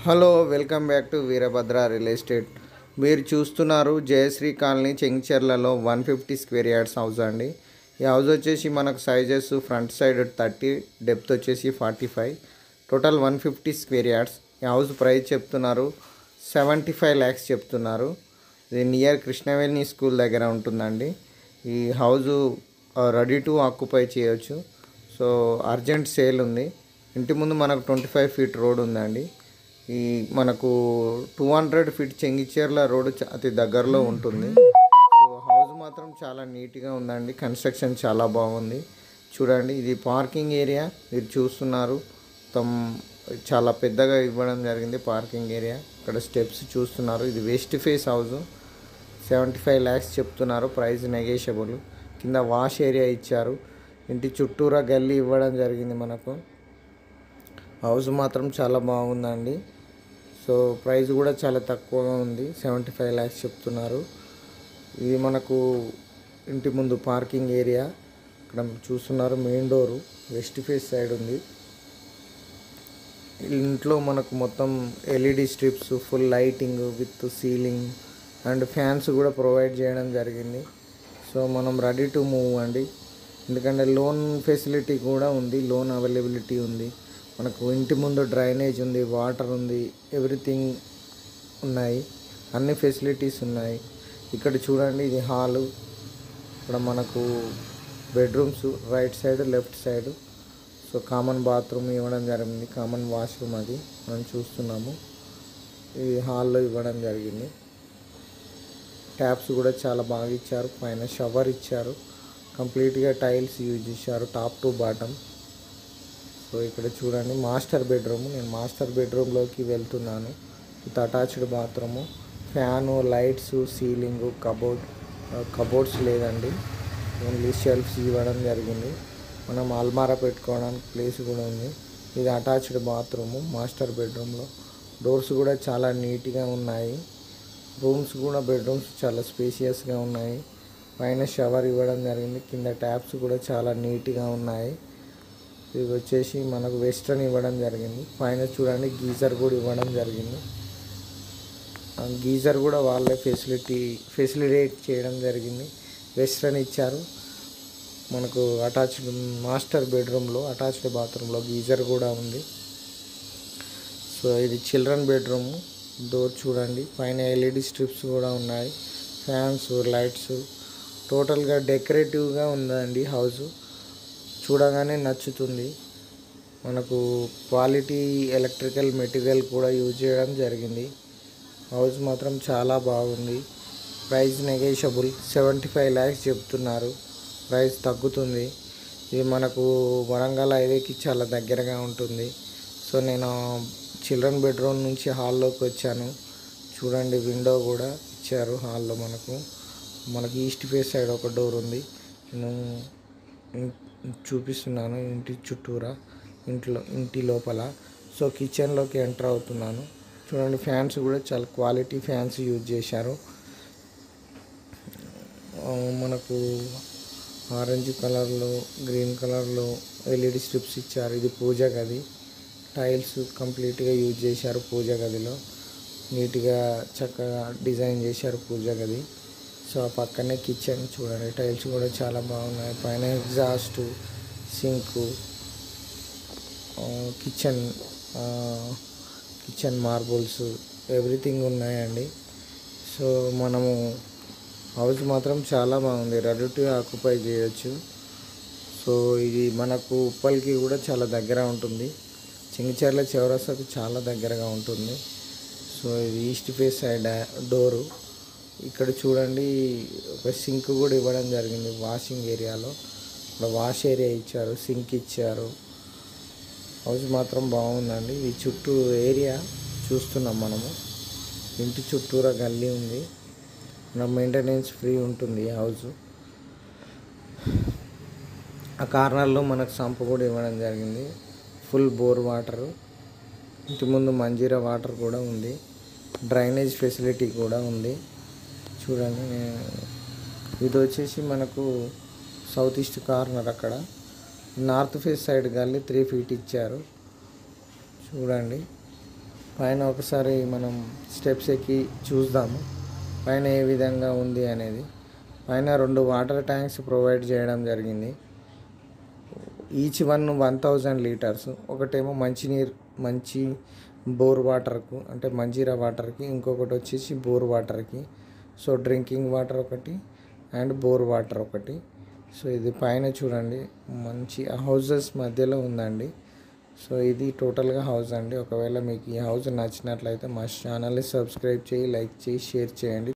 hello welcome back to Veerabhadra real estate మీరు చూస్తున్నారు Jayashree colony చెంగిచెర్లలో one fifty square yards house అండి ఈ హౌస్ వచ్చేసి మనకు sizes front side thirty depth వచ్చేసి forty five total one fifty square yards ఈ హౌస్ ప్రైస్ చెప్తున్నారు సెవెంటీ ఫైవ్ ల్యాక్స్ చెప్తున్నారు ఇది నియర్ కృష్ణవేణి స్కూల్ దగ్గర ఉంటుందండి ఈ హౌజు రెడీ టు ఆక్యుపై చేయొచ్చు సో అర్జెంట్ సేల్ ఉంది ఇంటి ముందు మనకు ట్వంటీ ఫైవ్ ఫీట్ రోడ్ ఉందండి ఈ మనకు two hundred feet Chengicherla road చ- అతి దగ్గరలో ఉంటుంది సో హౌస్ మాత్రం చాలా నీట్గా ఉందండి కన్స్ట్రక్షన్ చాలా బాగుంది చూడండి ఇది పార్కింగ్ ఏరియా మీరు చూస్తున్నారు మొత్తం చాలా పెద్దగా ఇవ్వడం జరిగింది పార్కింగ్ ఏరియా ఇక్కడ స్టెప్స్ చూస్తున్నారు ఇది west face house seventy five lakhs చెప్తున్నారు ప్రైస్ నెగేషబుల్ కింద వాష్ ఏరియా ఇచ్చారు ఇంటి చుట్టూరా గల్లీ ఇవ్వడం జరిగింది మనకు హౌస్ మాత్రం చాలా బాగుందండి సో ప్రైస్ కూడా చాలా తక్కువగా ఉంది సెవెంటీ ఫైవ్ ల్యాక్స్ చెప్తున్నారు ఇది మనకు ఇంటి ముందు పార్కింగ్ ఏరియా ఇక్కడ చూస్తున్నారు main door west face side ఉంది ఇంట్లో మనకు మొత్తం LED strips full lighting with ceiling and fans కూడా ప్రొవైడ్ చేయడం జరిగింది సో మనం రెడీ టు మూవ్ అండి ఎందుకంటే లోన్ ఫెసిలిటీ కూడా ఉంది లోన్ అవైలబిలిటీ ఉంది మనకు ఇంటి ముందు డ్రైనేజ్ ఉంది వాటర్ ఉంది ఎవ్రీథింగ్ ఉన్నాయి అన్ని ఫెసిలిటీస్ ఉన్నాయి ఇక్కడ చూడండి ఇది హాలు ఇక్కడ మనకు bedrooms right side left side so common bathroom ఇవ్వడం జరిగింది కామన్ వాష్రూమ్ అది మనం చూస్తున్నాము ఇది హాల్లో ఇవ్వడం జరిగింది ట్యాప్స్ కూడా చాలా బాగా ఇచ్చారు పైన షవర్ ఇచ్చారు కంప్లీట్గా టైల్స్ యూజ్ చేశారు టాప్ టు బాటమ్ సో ఇక్కడ చూడండి మాస్టర్ బెడ్రూమ్ నేను మాస్టర్ బెడ్రూమ్లోకి వెళ్తున్నాను with attached bathroom fan lights ceiling cupboard cupboards లేదండి ఓన్లీ షెల్ఫ్స్ ఇవ్వడం జరిగింది మనం అల్మారా పెట్టుకోవడానికి ప్లేస్ కూడా ఉంది ఇది అటాచ్డ్ బాత్రూము మాస్టర్ బెడ్రూమ్లో డోర్స్ కూడా చాలా నీట్గా ఉన్నాయి రూమ్స్ కూడా బెడ్రూమ్స్ చాలా స్పేషియస్గా ఉన్నాయి పైన షవర్ ఇవ్వడం జరిగింది కింద ట్యాప్స్ కూడా చాలా నీట్గా ఉన్నాయి ఇది వచ్చేసి మనకు వెస్ట్రన్ ఇవ్వడం జరిగింది పైన చూడండి గీజర్ కూడా ఇవ్వడం జరిగింది ఆ గీజర్ కూడా వాళ్ళే ఫెసిలిటీ ఫెసిలిటేట్ చేయడం జరిగింది వెస్ట్రన్ ఇచ్చారు మనకు అటాచ్డ్ మాస్టర్ బెడ్రూమ్లో అటాచ్డ్ బాత్రూంలో గీజర్ కూడా ఉంది సో ఇది చిల్డ్రన్ బెడ్రూమ్ డోర్ చూడండి పైన ఎల్ఈడి స్ట్రిప్స్ కూడా ఉన్నాయి ఫ్యాన్స్ లైట్స్ టోటల్గా డెకరేటివ్గా ఉందండి హౌస్ చూడగానే నచ్చుతుంది మనకు క్వాలిటీ ఎలక్ట్రికల్ మెటీరియల్ కూడా యూజ్ చేయడం జరిగింది హౌస్ మాత్రం చాలా బాగుంది price negotiable seventy five lakhs చెప్తున్నారు ప్రైస్ తగ్గుతుంది ఇది మనకు వరంగల్ హైవేకి చాలా దగ్గరగా ఉంటుంది సో నేను చిల్డ్రన్ బెడ్రూమ్ నుంచి హాల్లోకి వచ్చాను చూడండి విండో కూడా ఇచ్చారు హాల్లో మనకు మనకి ఈస్ట్ ఫేస్ సైడ్ ఒక డోర్ ఉంది నేను ఇన్- చూపిస్తున్నాను ఇంటి చుట్టూరా ఇంట్లో ఇంటి లోపల సో కిచెన్లోకి ఎంటర్ అవుతున్నాను చూడండి ఫ్యాన్స్ కూడా చాలా క్వాలిటీ ఫ్యాన్స్ యూజ్ చేశారు ఆ, మనకు ఆరెంజ్ కలర్లో గ్రీన్ కలర్లో ఎల్ఈడి స్ట్రిప్స్ ఇచ్చారు ఇది పూజ గది టైల్స్ కంప్లీట్గా యూజ్ చేశారు పూజ గదిలో నీట్గా చక్కగా డిజైన్ చేశారు పూజ గది సో ఆ పక్కనే కిచెన్ చూడండి టైల్స్ కూడా చాలా బాగున్నాయి పైన exhaust sink kitchen kitchen marbles everything ఉన్నాయండి సో మనము హౌస్ మాత్రం చాలా బాగుంది రెడీ టు ఆక్యుపై చేయొచ్చు సో ఇది మనకు ఉప్పల్కి కూడా చాలా దగ్గర ఉంటుంది చింగిచర్ల చౌరస్తాకు చాలా దగ్గరగా ఉంటుంది సో ఇది ఈస్ట్ ఫేస్ సైడ్ డోరు ఇక్కడ చూడండి ఒక సింక్ కూడా ఇవ్వడం జరిగింది వాషింగ్ ఏరియాలో ఇక్కడ వాష్ ఏరియా ఇచ్చారు సింక్ ఇచ్చారు హౌస్ మాత్రం బాగుందండి ఈ చుట్టూ ఏరియా చూస్తున్నాం మనము ఇంటి చుట్టూరా గల్లీ ఉంది మన మెయింటెనెన్స్ ఫ్రీ ఉంటుంది ఈ హౌస్ ఆ కార్నర్లో మనకు సంప కూడా ఇవ్వడం జరిగింది ఫుల్ బోర్ వాటర్ ఇంటి ముందు మంజీరా వాటర్ కూడా ఉంది డ్రైనేజ్ ఫెసిలిటీ కూడా ఉంది చూడండి నేను- ఇది వచ్చేసి మనకు సౌత్ ఈస్ట్ కార్నర్ అక్కడ నార్త్ ఫేస్ సైడ్ గల్లీ త్రీ ఫీట్ ఇచ్చారు చూడండి పైన ఒకసారి మనం స్టెప్స్ ఎక్కి చూద్దాము పైన ఏ విధంగా ఉంది అనేది పైన రెండు వాటర్ ట్యాంక్స్ ప్రొవైడ్ చేయడం జరిగింది each one one thousand litres ఒకటేమో మంచినీరు మంచి బోర్ వాటర్కు అంటే మంజీరా వాటర్కి ఇంకొకటి వచ్చేసి బోర్ వాటర్కి సో డ్రింకింగ్ వాటర్ ఒకటి అండ్ బోర్ వాటర్ ఒకటి సో ఇది పైన చూడండి మంచి హౌజెస్ మధ్యలో ఉందండి సో ఇది టోటల్గా హౌస్ అండి ఒకవేళ మీకు ఈ హౌస్ నచ్చినట్లయితే మా ఛానల్ని సబ్స్క్రైబ్ చేయి లైక్ చేయి షేర్ చేయండి